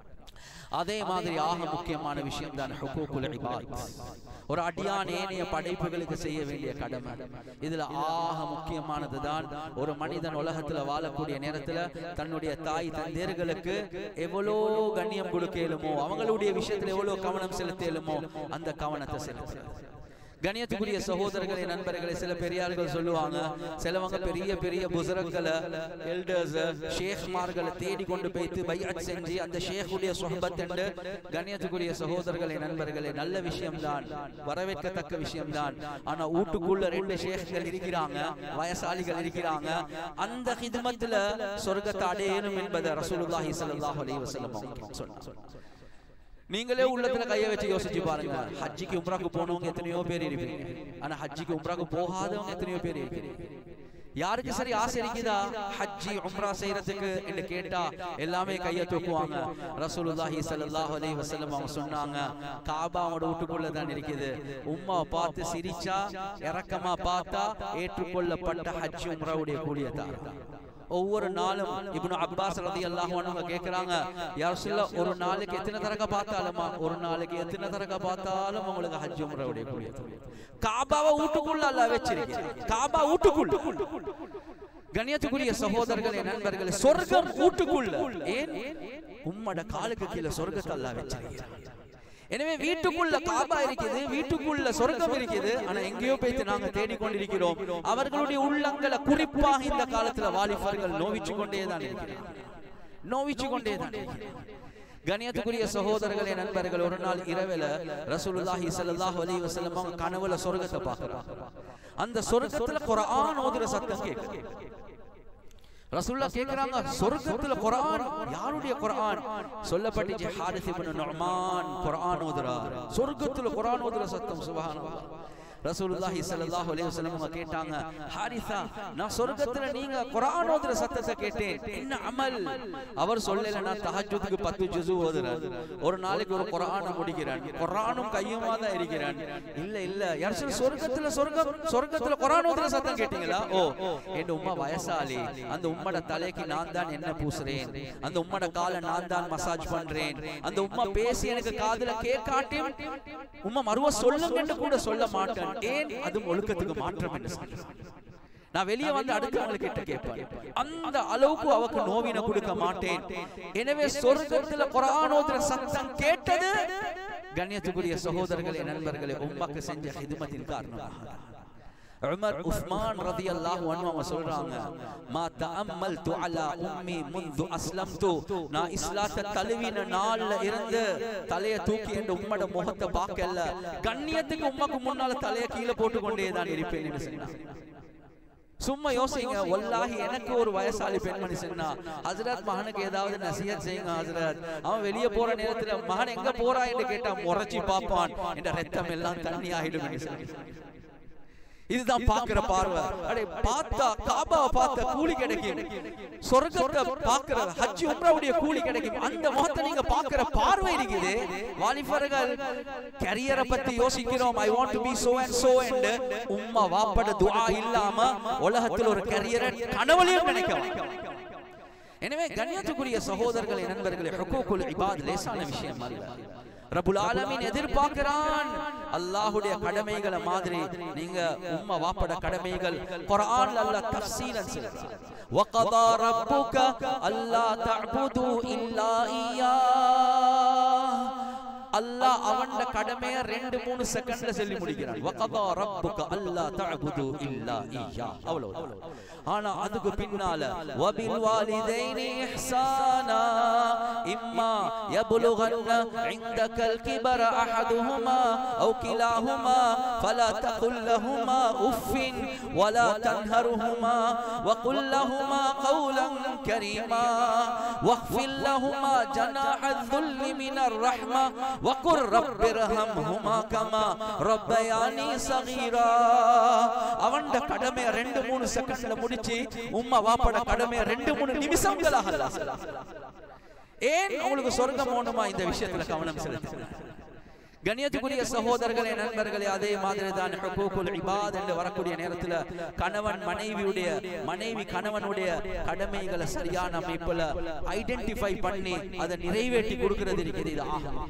அதே மாதிரி ஆக முக்கியமான விஷயம் தான் ஹுகூக்குல் இபாத் ஒரு அடியான் ஏனைய படைப்புகளுக்கு செய்ய வேண்டிய கடமை இதுல ஆக முக்கியமானது தான் ஒரு மனிதன் உலகத்துல வாழக்கூடிய நேரத்துல தன்னுடைய தாய் தந்தையர்களுக்கு எவ்வளோ கண்ணியம் கொடுக்க இயலுமோ அவங்களுடைய விஷயத்துல எவ்வளவு கவனம் செலுத்த இயலுமோ அந்த கவனத்தை செலுத்துறது கணியத்துக்குரிய சகோதரர்களே நண்பர்களே சில பெரியார்கள் சொல்லுவாங்க சிலவங்க பெரிய பெரிய புசரங்களை எல்டர்ஸ் ஷேக்மார்களை தேடி கொண்டு போய்த்து பையட் செஞ்சு அந்த ஷேக்குடைய சொஹபத் என்று கணியத்துக்குரிய சகோதரர்களே நண்பர்களே நல்ல விஷயம்தான் வரவேற்கத்தக்க விஷயம்தான் ஆனா வீட்டுக்குள்ள ரெண்டு ஷேக்கள் இருக்கிறாங்க வயசாளிகள் இருக்கிறாங்க அந்த ஹிதமத்துல சொர்க்கத்தை அடையணும் என்பதை ரசூலுல்லாஹி ஸல்லல்லாஹு அலைஹி வஸல்லம் அவங்க சொன்னாங்க நீங்களே உள்ளத்துல கைய வச்சு யோசிச்சு பாருங்க ஹஜ்ஜிக்கு உம்ராக்கு போனவங்க எத்தனையோ பேர் இருப்பீங்க ஆனா ஹஜ்ஜிக்கு உம்ராக்கு போகாதவங்க எத்தனையோ பேர் இருக்கிறீங்க யாருக்கு சரி ஆசை இருக்குதா ஹஜ்ஜி உம்ரா செய்யறதுக்கு என்று கேட்டா எல்லாமே கைய தூக்குவாங்க ரசூலுல்லாஹி ஸல்லல்லாஹு அலைஹி வஸல்லம் அவங்க சொன்னாங்க காபா அவங்களோட வீட்டுக்குள்ள தான் இருக்குது உம்மா பார்த்து சிரிச்சா இரக்கமா பார்த்தா ஏற்றுக்கொள்ளப்பட்ட ஹஜ் உம்ராவுடைய கூலியை தாரா ஒவ்வொரு நாளும் இப்னு அப்பாஸ் ரலியல்லாஹு அன்ஹு கேக்குறாங்க யா ரசூலுல்லாஹ் ஒரு நாளைக்கு எத்தனை தரக பார்த்தாலுமா ஒரு நாளைக்கு எத்தனை தரக பார்த்தாலும் உங்களுக்கு ஹஜ் உம்ராவுடைய கூலியை காபாவை வீட்டுக்குள்ள அல்லாஹ் வச்சிருக்கேன் காபா வீட்டுக்குள்ள கண்ணியத்துக்குரிய சகோதரர்களே நண்பர்களே சொர்க்கம் வீட்டுக்குள்ள ஏன் உம்மட காலுக்கு கீழே சொர்க்கத்தை அல்லாஹ் வச்சிருக்கிறான் எனவே வீட்டுக்குள்ள காபா இருக்குது வீட்டுக்குள்ள சொர்க்கம் இருக்குது ஆனா எங்கேயோ போய்த்து நாங்க தேடிக்கொண்டிருக்கிறோம் அவர்களுடைய உள்ளங்களை குறிப்பாக இந்த காலத்துல வாலிபர்கள் நோவிச்சு கொண்டே தான் இருக்கிறார்கள் நோவிச்சு கொண்டே தான் இருக்கிறார்கள். கணியத்துக்குரிய சகோதரர்களே நண்பர்கள் ஒரு நாள் இரவுல ரசூலுல்லாஹி ஸல்லல்லாஹு அலைஹி வஸல்லம் அவங்க கனவுல சொர்க்கத்தை பார்க்கறாங்க அந்த சொர்க்கத்துல குர்ஆன் ஓதுற சத்தம் கேக்குது ரசூல்லா கேக்குறாங்க சொர்க்கத்துல குர்ஆன் யாருடைய குர்ஆன் சொல்லப்பட்டுச்சு ஹாரிஸ் இப்னு நுஅமான் குர்ஆன் ஓதுறார் சொர்க்கத்துல குர்ஆன் ஓதுற சத்தம் சுப்ஹானல்லாஹ் ரசூலுல்லாஹி ஸல்லல்லாஹு அலைஹி வஸல்லம் அவங்க கேட்டாங்க ஹாரிஸா நான் சொர்க்கத்துல நீங்க குர்ஆன் ஓதுற சத்தத்தை கேட்டேன் என்ன அமல் அவர் சொல்லல நான் தஹஜ்ஜுதுக்கு 10 ஜுஸு ஓதுறேன் ஒரு நாளைக்கு ஒரு குர்ஆனை முடிக்கிறேன் குர்ஆனும் கையுமா தான் இருக்கிறேன் இல்ல இல்ல யார் சொல்ல சொர்க்கத்துல சொர்க்கம் சொர்க்கத்துல குர்ஆன் ஓதுற சத்தம் கேட்டீங்களா ஓ என் உம்மா வயசாளி அந்த உம்மட தலைக்கு நான் தான் என்ன பூசுறேன் அந்த உம்மட காலை நான் தான் மசாஜ் பண்றேன் அந்த உம்மா பேசி எனக்கு காதுல கேட்காட்டியும் உம்மா மறுவ சொல்லுங்கன்னு கூட சொல்ல மாட்டேன் ஏன் அது ஒழுக்கத்துக்கு மாற்றம் என்று சொல்றேன் நான் வெளியே வந்து அடுத்தவங்களுக்கு கிட்ட கேட்பேன் அந்த அளவுக்கு அவக்கு நோவின கொடுக்க மாட்டேன் எனவே சொர்க்கத்துல குர்ஆன் ஓதுற சத்தம் கேட்டது கண்ணியத்துக்குரிய சகோதரர்களே நண்பர்களே உம்மக்கு செஞ்ச ஹிதுமத்தின் காரணமாக உமர் உஸ்மான் ரதியல்லாஹு அன்ஹு அவங்க சொல்றாங்க மா தஅம்மல்து அலா உம்மி முந்து அஸ்லம்து நான் இஸ்லாத்தை தழுவின நாள்ல இருந்து தலைய தூக்கி என்ற உம்மட முகத்தை பார்க்கல கண்ணியத்துக்கு உம்மக்கு முன்னால தலைய கீழே போட்டு கொண்டே தான் இருப்பேன் என்று சொன்னாங்க சும்மா யோசிங்க வல்லாஹி எனக்கு ஒரு வயசாளி பெண்மணி சொன்னா ஹஜரத் மகனுக்கு ஏதாவது நசிஹத் செய்யுங்க ஹஜரத் அவன் வெளியே போற நேரத்துல மகன் எங்க போறா என்று கேட்டா முறைச்சி பார்ப்பான் என்ற ரத்தம் எல்லாம் தண்ணி ஆகிடும் என்று சொல்லி இதுதான் பாக்குற பார்வை அடே பார்த்தா காபாவை பார்த்த கூலி கிடைக்கும் சொர்க்கத்தை பாக்குற ஹஜ் உம்ராவுடைய கூலி கிடைக்கும் அந்த முகத்தை நீங்க பாக்குற பார்வை இருக்குது வாலிபர்கள் கரியரை பத்தி யோசிக்கிறோம் I want to be so and so and உம்மா வாப்பட துஆ இல்லாம உலகத்தில் ஒரு கரியரை கனவுலையும் நினைக்கலாம் எனவே கண்ணியத்துக்குரிய சகோதரர்களே நண்பர்களே ஹுக்கூக்குல் இபாத் லேசான விஷயம் அல்ல ரபுல் ஆலமீன் எதிர்பார்க்கிறான் அல்லாஹ்வுடைய கடமைகளை மாதிரி நீங்க உம்மா வாப்பட கடமைகள் குர்ஆன்ல அல்லாஹ் தஃசீலன் சொல்றான் وقضى ربك ألا تعبدوا إلا إياه அல்லாஹ் அவன்ட கடமைய ரெண்டு மூணு செகண்ட்ல சொல்லி முடிக்கிறான் வகதா ரப்புக அல்லா தஅபுது இல்லா இய்யா அவ்வளவு ஆனா அதுக்கு பின்னால வபில் வாலிதைனி இஹ்சானா இம்மா யப்லுகன்ன இந்தகல் கிபர அஹதுஹுமா அவு கிலாஹுமா ஃபலா தகுல் லஹுமா உஃபின் ولا تنهرهما وقل لهما قولا كريما واخفض لهما جناح الذل من الرحمه وقل رب ارحمهما كما ربياني صغيرا அவன்ட கடமைய ரெண்டு மூணு செகண்ட்ல முடிச்சு உம்மா வாப்பட கடமைய ரெண்டு மூணு நிமிஷங்களாக அல்லாஹ் சொல்றான். ஏன் உங்களுக்கு சொர்க்கம் வேணுமா இந்த விஷயத்துல கவனம் செலுத்துங்க கண்ணியத்துக்குரிய சகோதரர்களே நண்பர்களே அதே மாதிரி தான் ஹுகூகுல் இபாத் என்று வரக்கூடிய நேரத்துல கணவன் மனைவியுடைய மனைவி கணவனுடைய கடமைகளை சரியான அமைப்புல ஐடென்டிஃபை பண்ணி அதை நிறைவேற்றி கொடுக்கிறது இருக்குது இது ஆகும்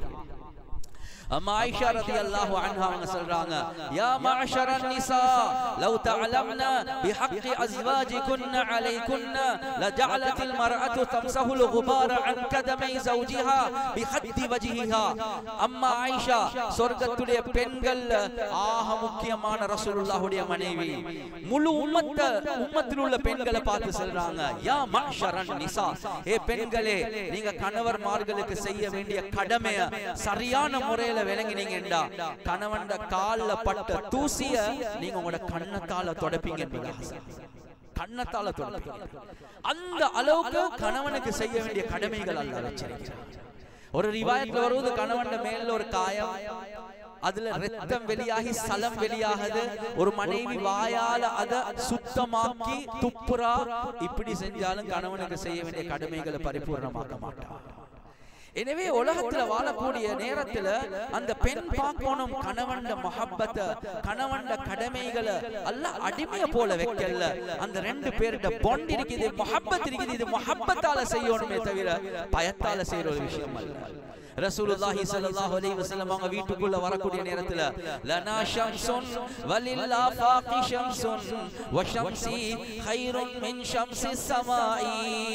அம்மா ஆயிஷா ரலியல்லாஹு அன்ஹா அவங்க சொல்றாங்க யா மஅஷர நிசா லவ் தஅலம்ன பிஹக்கி அஸ்வாஜிகுன்ன அலைகுன்ன லஜஅலத் المرأة تمسح الغبار عن قدمي زوجها بخد وجهها அம்மா ஆயிஷா சொர்க்கத்துடைய பெண்கள் ஆக முக்கியமான ரசூலுல்லாஹுடைய மனைவி முழு உம்மத்த உம்மத்தில் உள்ள பெண்களை பார்த்து சொல்றாங்க யா மஅஷரன் நிசா ஏ பெண்களே நீங்க கணவர்மார்களுக்கு செய்ய வேண்டிய கடமைய சரியான முறையில விளங்கினீங்கடா கணவன் கால்ல பட்ட தூசிய நீங்க உங்களோட கண்ணத்தால தொடப்பீங்க என்பதாக கண்ணத்தால தொடப்பீங்க அந்த அளவுக்கு கணவனுக்கு செய்ய வேண்டிய கடமைகள் அல்ல வச்சிருக்கிறார் ஒரு ரிவாயத்துல வருவது கணவன் மேல ஒரு காயம் அதுல ரத்தம் வெளியாகி சலம் வெளியாகுது ஒரு மனைவி வாயால அத சுத்தமாக்கி துப்புரா இப்படி செஞ்சாலும் கணவனுக்கு செய்ய வேண்டிய கடமைகளை பரிபூர்ணமாக்க மாட்டான் எனவே உலகத்துல வாழக்கூடிய நேரத்துல அந்த பெண் பார்க்கணும் கணவன்ட மொஹப்பத்தை கணவன்ட கடமைகளை அல்ல அடிமைய போல வைக்கல அந்த ரெண்டு பேருட பொண்ட் இருக்குது மொஹப்பத் இருக்குது இது மொஹப்பத்தால செய்யணுமே தவிர பயத்தால செய்யற ஒரு விஷயம் அல்ல ரசூலுல்லாஹி ஸல்லல்லாஹு அலைஹி வஸல்லம் அவங்க வீட்டுக்குள்ள வரக்கூடிய நேரத்துல லனா ஷம்சுன் வலில் ஆஃபாகி ஷம்சுன் வ ஷம்சி கைருன் மின் ஷம்சி ஸமாஇ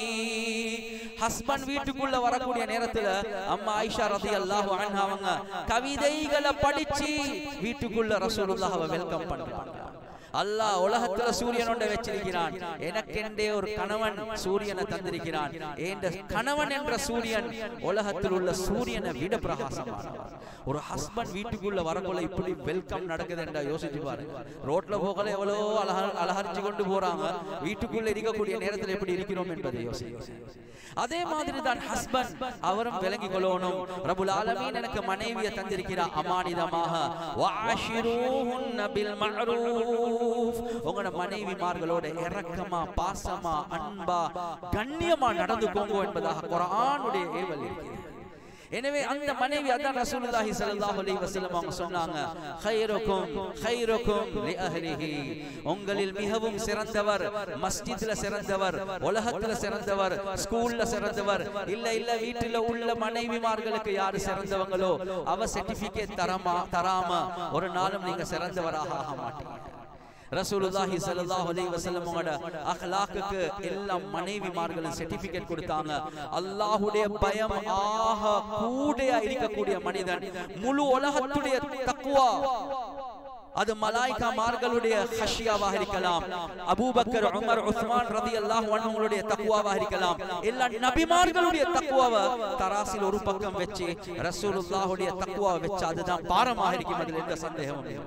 ஹஸ்பண்ட் வீட்டுக்குள்ள வரக்கூடிய நேரத்துல அம்மா ஆயிஷா ரலியல்லாஹு அன்ஹா அவங்க கவிதைகளை படிச்சு வீட்டுக்குள்ள ரசூலுல்லாஹ்வை வெல்கம் பண்றாங்க அல்லாஹ் உலகத்துல சூரியனோட வச்சிருக்கிறான் எனக்கென்றே ஒரு கணவன் சூரியனை தந்திருக்கிறான் என்ற கணவன் என்ற சூரியன் உலகத்தில் உள்ள சூரியனை விட பிரகாசமானவர் ஒரு ஹஸ்பண்ட் வீட்டுக்குள்ள வரக்குள்ள இப்படி வெல்கம் நடக்குது என்றா யோசிச்சு பாருங்க ரோட்ல போகல எவ்வளவோ அழக அலகரிச்சு கொண்டு போறாங்க வீட்டுக்குள்ள இருக்கக்கூடிய நேரத்தில் எப்படி இருக்கிறோம் என்பதை யோசிச்சு அதே மாதிரி தான் ஹஸ்பண்ட் அவரும் விளங்கி கொள்ளணும் ரபுல் ஆலமீன் எனக்கு மனைவியை தந்திருக்கிறார் அமானிதமாக வஆஷிரூஹுன்ன பில் மஅரூஃப் உங்களோட மனைவிமார்களோட இரக்கமா பாசமா அன்பா கண்ணியமா நடந்துக்கோங்க என்பதாக குர்ஆனுடைய ஏவல் இருக்கிறது எனவே அந்த மனைவி அதான் ரசூலுல்லாஹி ஸல்லல்லாஹு அலைஹி வஸல்லம் அவங்க சொன்னாங்க கைருக்கும் கைருக்கும் லிஅஹ்லிஹி உங்களில் மிகவும் சிறந்தவர் மஸ்ஜித்ல சிறந்தவர் உலகத்துல சிறந்தவர் ஸ்கூல்ல சிறந்தவர் இல்ல இல்ல வீட்டுல உள்ள மனைவிமார்களுக்கு யாரு சிறந்தவங்களோ அவ சர்டிபிகேட் தரமா தராம ஒரு நாளும் நீங்க சிறந்தவராக ஆக மாட்டீங்க ரசூலுல்லாஹி ஸல்லல்லாஹு அலைஹி வஸல்லம் அவங்களோட அக்லாக்குக்கு எல்லா மனைவிமார்களும் சர்டிபிகேட் கொடுத்தாங்க அல்லாஹ்வுடைய பயம் ஆக கூடையா இருக்கக்கூடிய மனிதன் முழு உலகத்துடைய தக்வா அது மலாய்கா மார்களுடைய ஹஷியாவாக இருக்கலாம் அபூபக்கர் உமர் உஸ்மான் ரலியல்லாஹு அன்ஹுங்களுடைய தக்வாவாக இருக்கலாம் எல்லா நபிமார்களுடைய தக்வாவை தராசில் ஒரு பக்கம் வச்சு ரசூலுல்லாஹுடைய தக்வாவை வச்சு அதுதான் பாரமாக இருக்கும் அதில் எந்த சந்தேகமும் இல்லை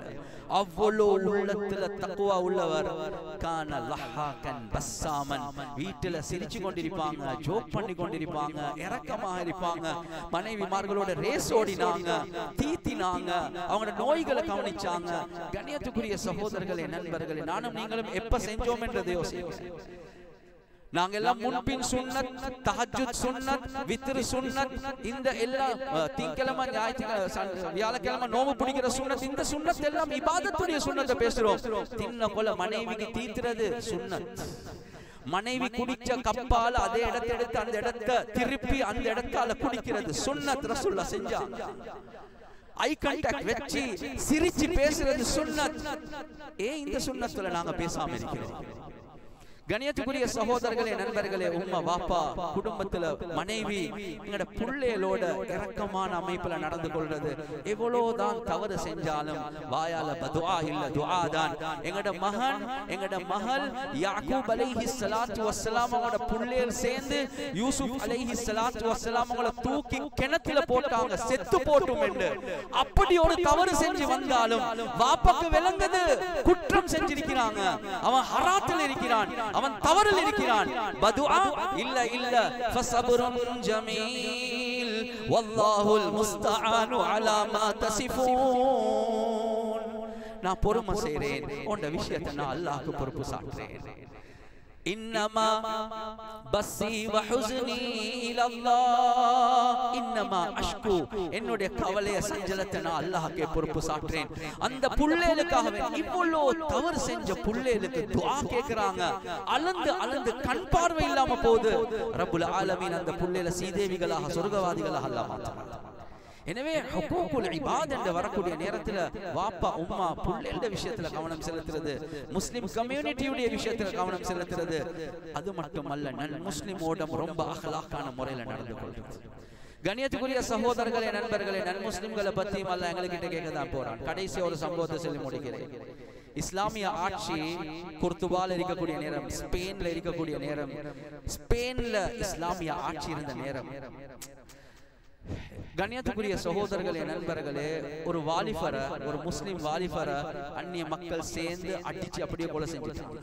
அவ்வளோ உள்ளத்துல தக்குவா உள்ளவர் கான லஹாக்கன் பஸ்ஸாமன் வீட்டுல சிரிச்சு கொண்டிருப்பாங்க ஜோக் பண்ணி கொண்டிருப்பாங்க இரக்கமாக இருப்பாங்க மனைவிமார்களோட ரேஸ் ஓடினாங்க தீத்தினாங்க அவங்களோட நோய்களை கவனிச்சாங்க கண்ணியத்துக்குரிய சகோதரர்களே நண்பர்களே நானும் நீங்களும் எப்ப செஞ்சோம் என்றதை யோசிக்கிறேன் நாங்க எல்லாம் முன்பின் சுன்னத் தஹஜ்ஜுத் சுன்னத் வித்ரு சுன்னத் இந்த எல்லா அஹ், திங்கக்கிழமை ஞாயிற்றுக்கிழமை சன்- வியாழக்கிழமை நோம்பு பிடிக்கிற சுன்னத் இந்த சுன்னத் எல்லாம் இபாதத்துடைய சுன்னத்தை பேசுறோம் தின்ன கொல மனைவிக்கு தீத்துறது சுன்னத் மனைவி குடிச்ச கப்பால அதே இடத்தை எடுத்து அந்த இடத்தை திருப்பி அந்த இடத்தால குடிக்கிறது சுன்னத் ரசூல்லா செஞ்சாங்க ஐ கான்டாக்ட் வச்சு சிரிச்சு பேசுறது சுன்னத் ஏன் இந்த சுன்னத்துல நாங்க பேசாம இருக்கிறோம் கணியத்துக்குரிய சகோதரர்களே நண்பர்களே உம்மா வாப்பா குடும்பத்துல மனைவி எங்கட புள்ளைகளோட இரக்கமான அமைப்புல நடந்து கொள்றது எவ்வளவுதான் தவறு செஞ்சாலும் வாயால பதுஆ இல்ல துஆ தான் எங்கட மகன் எங்கட மகள் யாக்கூப் அலைஹி ஸலாத்து வஸ்ஸலாம் அவங்களோட புள்ளைகள் சேர்ந்து யூசுப் அலைஹி ஸலாத்து வஸ்ஸலாம் அவங்கள தூக்கி கிணத்துல போட்டாங்க செத்து போட்டும் என்று அப்படி ஒரு தவறு செஞ்சு வந்தாலும் வாப்பாக்கு விளங்குது குற்றம் செஞ்சிருக்கிறாங்க அவன் ஹராத்தில் இருக்கிறான் அவன் தவறில் இருக்கிறான் பதுஆ இல்ல இல்ல ஃபஸபுரும் ஜமீல் வல்லாஹுல் முஸ்தஆனு அலா மா தசிஃபூன் நான் பொறுமை செய்றேன் உண்ட விஷயத்தை நான் அல்லாஹ்க்கு பொறுப்பு சாட்டுறேன் இன்னமா பஸ்ஸி வஹுஸ்னி இலல்லாஹ் இன்னமா அஷ்கு என்னுடைய கவலைய சஞ்சலத்தை நான் அல்லாஹ்க்கே பொறுப்பு சாட்டுறேன் அந்த புள்ளேலுக்காகவே இவ்வளோ தவறு செஞ்ச புள்ளேலுக்கு துஆ கேக்குறாங்க அலந்து அலந்து கண் பார்வை இல்லாம போகுது ரப்புல் ஆலமீன் அந்த புள்ளேல சீதேவிகளாக சொர்க்கவாதிகளாக அல்லாஹ் மாத்துறாங்க எனவே ஹுகூகுல் இபாத் என்று வரக்கூடிய நேரத்துல வாப்பா உம்மா புள்ளைகளோட விஷயத்துல கவனம் செலுத்துறது முஸ்லிம் கம்யூனிட்டியுடைய விஷயத்துல கவனம் செலுத்துறது அது மட்டுமல்ல நன் முஸ்லிமோட ரொம்ப அகலாக்கான முறையில நடந்து கொள்றது கண்ணியத்துக்குரிய சகோதரர்களே நண்பர்களே நன் முஸ்லிம்களை பத்தியும் அல்ல எங்ககிட்ட கேட்க தான் போறான் கடைசி ஒரு சம்பவத்தை சொல்லி முடிக்கிறேன் இஸ்லாமிய ஆட்சி குர்துபால இருக்கக்கூடிய நேரம் ஸ்பெயின்ல இருக்கக்கூடிய நேரம் ஸ்பெயின்ல இஸ்லாமிய ஆட்சி இருந்த நேரம் கண்ணியத்துக்குரிய சகோதரர்களே நண்பர்களே ஒரு வாலிபரை ஒரு முஸ்லிம் வாலிபரை அந்நிய மக்கள் சேர்ந்து அடிச்சு அப்படியே கொலை செஞ்சுட்டாங்க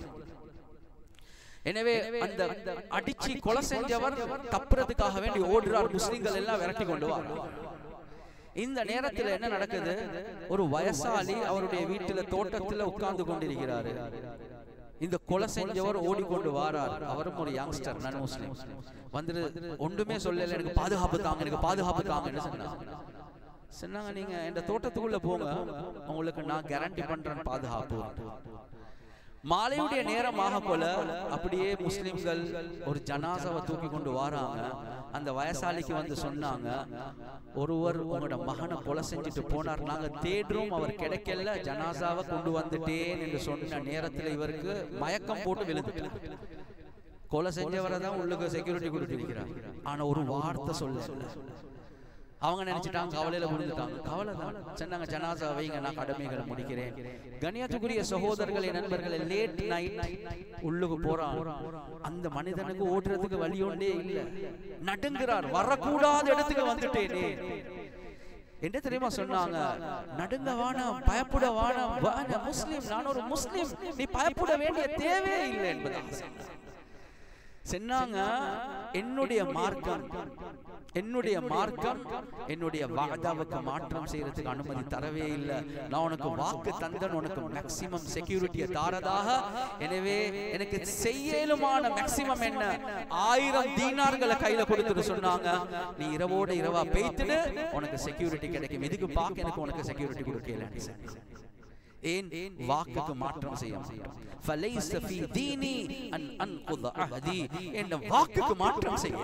எனவே அந்த அடிச்சு கொலை செஞ்சவர் தப்புறதுக்காக வேண்டி ஓடுறார் முஸ்லிம்கள் எல்லாம் விரட்டி கொண்டு வராங்க இந்த நேரத்துல என்ன நடக்குது ஒரு வயசாளி அவருடைய வீட்டுல தோட்டத்துல உட்கார்ந்து கொண்டிருக்கிறாரு இந்த கொலை செஞ்சவர் ஓடிக்கொண்டு வாரார் அவரும் ஒரு யங்ஸ்டர் நான் முஸ்லிம் வந்துட்டு ஒன்றுமே சொல்லல எனக்கு பாதுகாப்பு தாங்க எனக்கு பாதுகாப்பு தாங்கன்னு சொன்னாங்க சொன்னாங்க நீங்க இந்த தோட்டத்துக்குள்ள போங்க உங்களுக்கு நான் கேரண்டி பண்றேன் பாதுகாப்பு மாலையுடைய நேரம் ஆக போல அப்படியே முஸ்லிம்கள் ஒரு ஜனாசாவை தூக்கி கொண்டு வராங்க அந்த வயசாளிக்கு வந்து சொன்னாங்க ஒருவர் உங்களோட மகனை கொலை செஞ்சுட்டு போனார் நாங்க தேடுறோம் அவர் கிடைக்கல ஜனாசாவை கொண்டு வந்துட்டேன் என்று சொன்ன நேரத்துல இவருக்கு மயக்கம் போட்டு விழுந்துட்டார் கொலை செஞ்சவரை தான் உள்ளுக்கு செக்யூரிட்டி கொடுத்திருக்கிறார் ஆனா ஒரு வார்த்தை சொல்ல அவங்க நினைச்சிட்டாங்க கவலையில விழுந்துட்டாங்க கவலை தான் சொன்னாங்க ஜனாசா வைங்க நான் கடமைகளை முடிக்கிறேன் கணியத்துக்குரிய சகோதரர்களே நண்பர்களே லேட் நைட் உள்ளுக்கு போறான் அந்த மனிதனுக்கு ஓடுறதுக்கு வழி ஒன்றே இல்ல நடுங்குறார் வரக்கூடாத இடத்துக்கு வந்துட்டேனே என்ன தெரியுமா சொன்னாங்க நடுங்க வானம் பயப்பட வானம் வான முஸ்லிம் நான் ஒரு முஸ்லிம் நீ பயப்பட வேண்டிய தேவையே இல்லை என்பதாக சொன்னாங்க சொன்னாங்க என்னுடைய மார்க்கம் என்னுடைய மார்க்கம் என்னுடைய வாதாவுக்கு மாற்றம் செய்யறதுக்கு அனுமதி தரவே இல்லை நான் உனக்கு வாக்கு தந்தன் உனக்கு மேக்சிமம் செக்யூரிட்டியை தாரதாக எனவே எனக்கு செய்யலுமான மேக்சிமம் என்ன ஆயிரம் தீனார்களை கையில கொடுத்துட்டு சொன்னாங்க நீ இரவோட இரவா பெய்த்துடு உனக்கு செக்யூரிட்டி கிடைக்கும் இதுக்கு பார்க்க எனக்கு உனக்கு செக்யூரிட்டி கொடுக்கலன்னு சொன்னாங்க ஏன் வாக்குக்கு மாற்றம் செய்ய மாட்டோம் فليس في ديني ان انقض عهدي என்ற வாக்குக்கு மாற்றம் செய்ய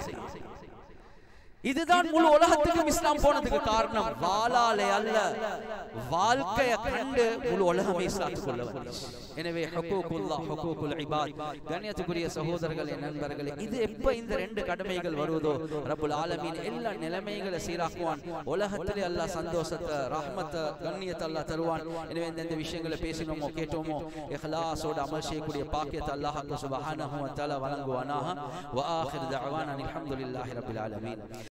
இதுதான் முழு உலகத்துக்கும் இஸ்லாம் போனதுக்கு காரணம் வாளாலே அல்ல வாழ்க்கைய கண்டு முழு உலகமே இஸ்லாத்துக்குள்ள வந்துச்சு எனவே ஹுகூகுல்லா ஹுகூகுல் இபாத் கண்ணியத்துக்குரிய சகோதரர்களே நண்பர்களே இது எப்ப இந்த ரெண்டு கடமைகள் வருவதோ ரப்புல் ஆலமீன் எல்லா நிலைமைகளை சீராக்குவான் உலகத்திலே அல்லாஹ் சந்தோஷத்தை ரஹ்மத்தை கண்ணியத்தை அல்லாஹ் தருவான் எனவே இந்த விஷயங்களை பேசினோமோ கேட்டோமோ இஹ்லாஸோட அமல் செய்யக்கூடிய பாக்கியத்தை அல்லாஹ் சுப்ஹானஹு வ தஆலா வழங்குவானாக வ ஆகிர் தஅவானா அல்ஹம்துலில்லாஹி ரப்பில் ஆலமீன்